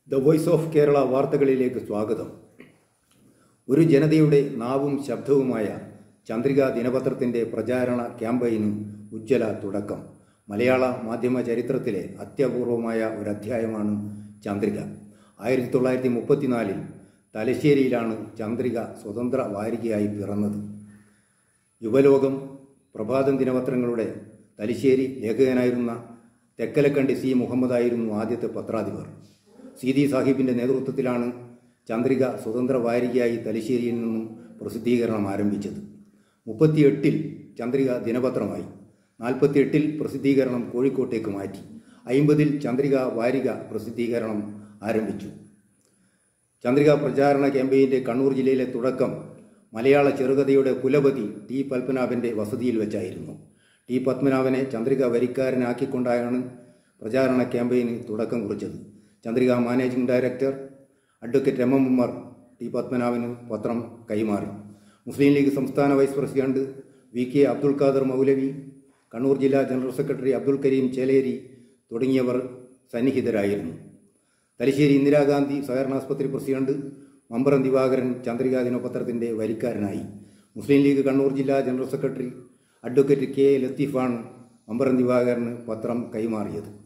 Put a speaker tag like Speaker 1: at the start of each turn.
Speaker 1: the voice of Kerala വാർത്തകളിലേക്ക് സ്വാഗതം ഒരു ജനതയുടെ നാവും ശബ്ദവുമായ ചന്ദ്രിക ദിനപത്രത്തിന്റെ പ്രചാരണ ക്യാമ്പയിന് ഉജ്ജ്വല തുടക്കം മലയാള മാധ്യമ ചരിത്രത്തിലെ അത്യപൂർവമായ ഒരു അധ്യായമാണ് ചന്ദ്രിക ആയിരത്തി തൊള്ളായിരത്തി മുപ്പത്തിനാലിൽ തലശ്ശേരിയിലാണ് ചന്ദ്രിക സ്വതന്ത്ര വാരികയായി പിറന്നത് യുവലോകം പ്രഭാതം ദിനപത്രങ്ങളുടെ തലശ്ശേരി ലേഖകനായിരുന്ന തെക്കലക്കണ്ടി സി മുഹമ്മദായിരുന്നു ആദ്യത്തെ പത്രാധിപർ സീതി സാഹിബിന്റെ നേതൃത്വത്തിലാണ് ചന്ദ്രിക സ്വതന്ത്ര വാരികയായി തലശ്ശേരിയിൽ നിന്നും പ്രസിദ്ധീകരണം ആരംഭിച്ചത് മുപ്പത്തിയെട്ടിൽ ചന്ദ്രിക ദിനപത്രമായി നാൽപ്പത്തിയെട്ടിൽ പ്രസിദ്ധീകരണം കോഴിക്കോട്ടേക്ക് മാറ്റി അയിമ്പതിൽ ചന്ദ്രിക വാരിക പ്രസിദ്ധീകരണം ആരംഭിച്ചു ചന്ദ്രിക പ്രചാരണ ക്യാമ്പയിന്റെ കണ്ണൂർ ജില്ലയിലെ തുടക്കം മലയാള ചെറുകഥയുടെ കുലപതി ടി പത്മനാഭന്റെ വസതിയിൽ വെച്ചായിരുന്നു ടി പത്മനാഭനെ ചന്ദ്രിക വരിക്കാരനാക്കിക്കൊണ്ടാണ് പ്രചാരണ ക്യാമ്പയിന് തുടക്കം കുറിച്ചത് Chandrika managing director advocate M M Ummer T പത്മനാഭന് പത്രം കൈമാറി മുസ്ലിം ലീഗ് സംസ്ഥാന vice president V K Abdul Khader Moulavi Kannur ജില്ലാ ജനറൽ സെക്രട്ടറി അബ്ദുൽ കരീം ചേലേരി തുടങ്ങിയവർ സന്നിഹിതരായിരുന്നു തലശ്ശേരി ഇന്ദിരാഗാന്ധി സഹകരണാസ്പത്രി പ്രസിഡന്റ് മമ്പറം ദിവാകരൻ ചന്ദ്രികാ ദിനപത്രത്തിന്റെ വരിക്കാരനായി മുസ്ലിം ലീഗ് കണ്ണൂർ ജില്ലാ ജനറൽ സെക്രട്ടറി അഡ്വക്കേറ്റ് കെ ലത്തീഫാണ് മമ്പറം ദിവാകരന് പത്രം കൈമാറിയത്